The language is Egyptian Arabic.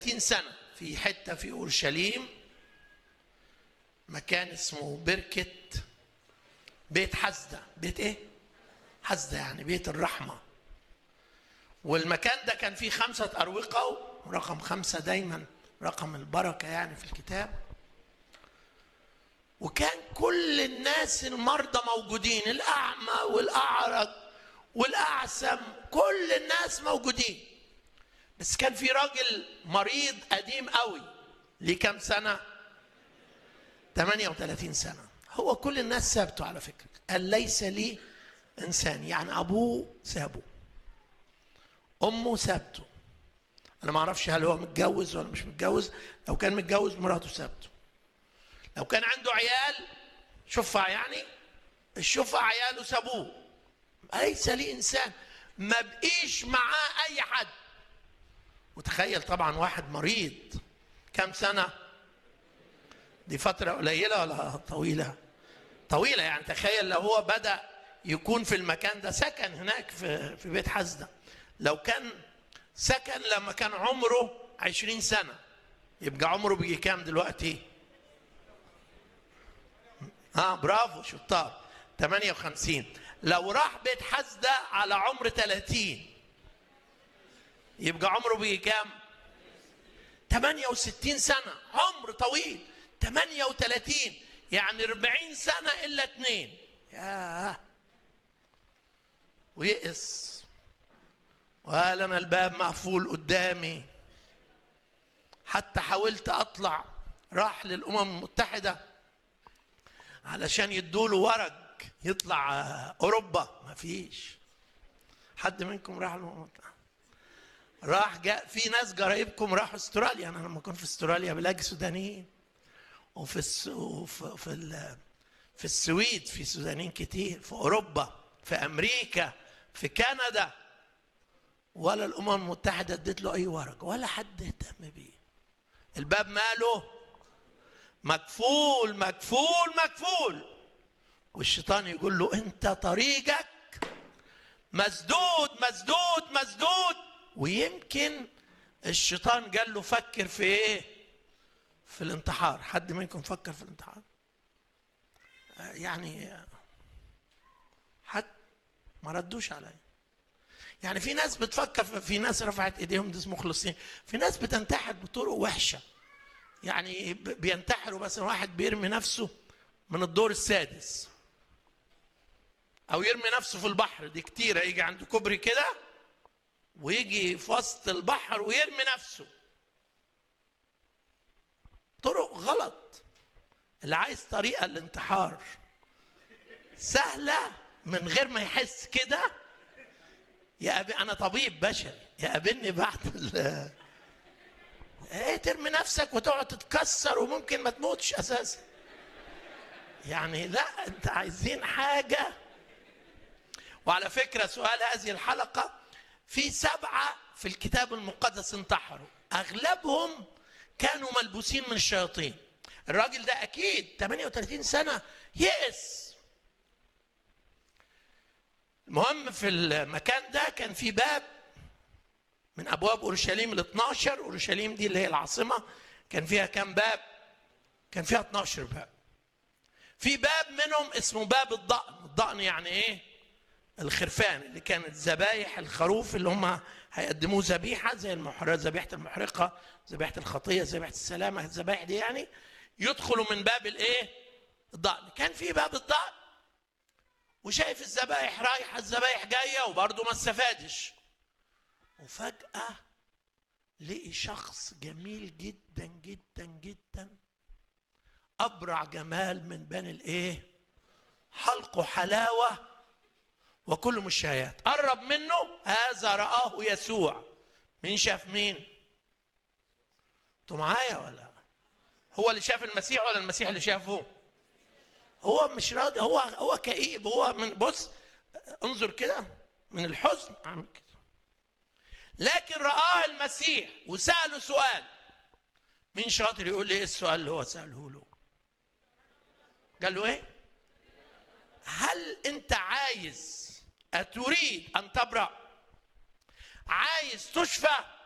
30 سنة في حتة في أورشليم مكان اسمه بركة بيت حزدة بيت إيه؟ حزدة يعني بيت الرحمة والمكان ده كان فيه خمسة أروقة ورقم خمسة دايما رقم البركة يعني في الكتاب وكان كل الناس المرضى موجودين الأعمى والأعرج والأعسم كل الناس موجودين بس كان في راجل مريض قديم قوي ليه كام سنة 38 سنة هو كل الناس سابته على فكرة قال ليس لي إنسان يعني أبوه سابه أمه سابته أنا ما أعرفش هل هو متجوز ولا مش متجوز لو كان متجوز مراته سابته لو كان عنده عيال شفع يعني الشفع عياله سابوه ليس لي إنسان ما بقيش معاه أي حد وتخيل طبعا واحد مريض كم سنة دي فترة قليلة ولا طويلة طويلة يعني تخيل لو هو بدأ يكون في المكان ده سكن هناك في في بيت حزدة لو كان سكن لما كان عمره عشرين سنة يبقى عمره بيجي كام دلوقتي اه برافو شطار 58 لو راح بيت حزدة على عمر 30 يبقى عمره بيجي كام 68 سنة عمر طويل 38 يعني 40 سنة إلا اثنين ياه ويئس وقال أنا الباب مقفول قدامي حتى حاولت أطلع راح للأمم المتحدة علشان يدوله ورق يطلع أوروبا مفيش حد منكم راح للأمم المتحدة راح جاء في ناس قرايبكم راحوا استراليا انا لما كنت في استراليا بلاقي سودانيين وفي الس... وفي في ال... في السويد في سودانيين كتير في اوروبا في امريكا في كندا ولا الامم المتحده ادت له اي ورقه ولا حد اهتم بيه الباب ماله مكفول مكفول مكفول والشيطان يقول له انت طريقك مسدود مسدود مسدود ويمكن الشيطان قال له فكر في ايه في الانتحار حد منكم فكر في الانتحار يعني حد ما ردوش علي يعني في ناس بتفكر في ناس رفعت ايديهم دي مخلصين في ناس بتنتحر بطرق وحشه يعني بينتحروا مثلا واحد بيرمي نفسه من الدور السادس او يرمي نفسه في البحر دي كتيره يجي عند كوبري كده ويجي في وسط البحر ويرمي نفسه طرق غلط اللي عايز طريقه الانتحار سهله من غير ما يحس كده يا أبي انا طبيب بشري يقابلني بعد ال ايه ترمي نفسك وتقعد تتكسر وممكن ما تموتش اساسا يعني لا انت عايزين حاجه وعلى فكره سؤال هذه الحلقه في سبعة في الكتاب المقدس انتحروا أغلبهم كانوا ملبوسين من الشياطين الراجل ده أكيد 38 سنة يئس المهم في المكان ده كان في باب من أبواب أورشليم ال 12 أورشليم دي اللي هي العاصمة كان فيها كام باب؟ كان فيها 12 باب في باب منهم اسمه باب الضأن الضأن يعني إيه؟ الخرفان اللي كانت ذبايح الخروف اللي هم هيقدموه ذبيحه زي المحرقه ذبيحه المحرقه ذبيحه الخطيه ذبيحه السلامه الذبايح دي يعني يدخلوا من باب الايه؟ الضأن كان في باب الضأن وشايف الذبايح رايحه الذبايح جايه وبرضه ما استفادش وفجأة لقي شخص جميل جدا جدا جدا أبرع جمال من بين الإيه؟ حلقه حلاوة وكل مشايات قرب منه هذا رآه يسوع مين شاف مين انتوا معايا ولا هو اللي شاف المسيح ولا المسيح اللي شافه هو مش راضي هو هو كئيب هو من بص انظر كده من الحزن عامل كده لكن رآه المسيح وسأله سؤال مين شاطر يقول لي ايه السؤال اللي هو سأله له قال له ايه هل انت عايز أتريد أن تبرأ عايز تشفى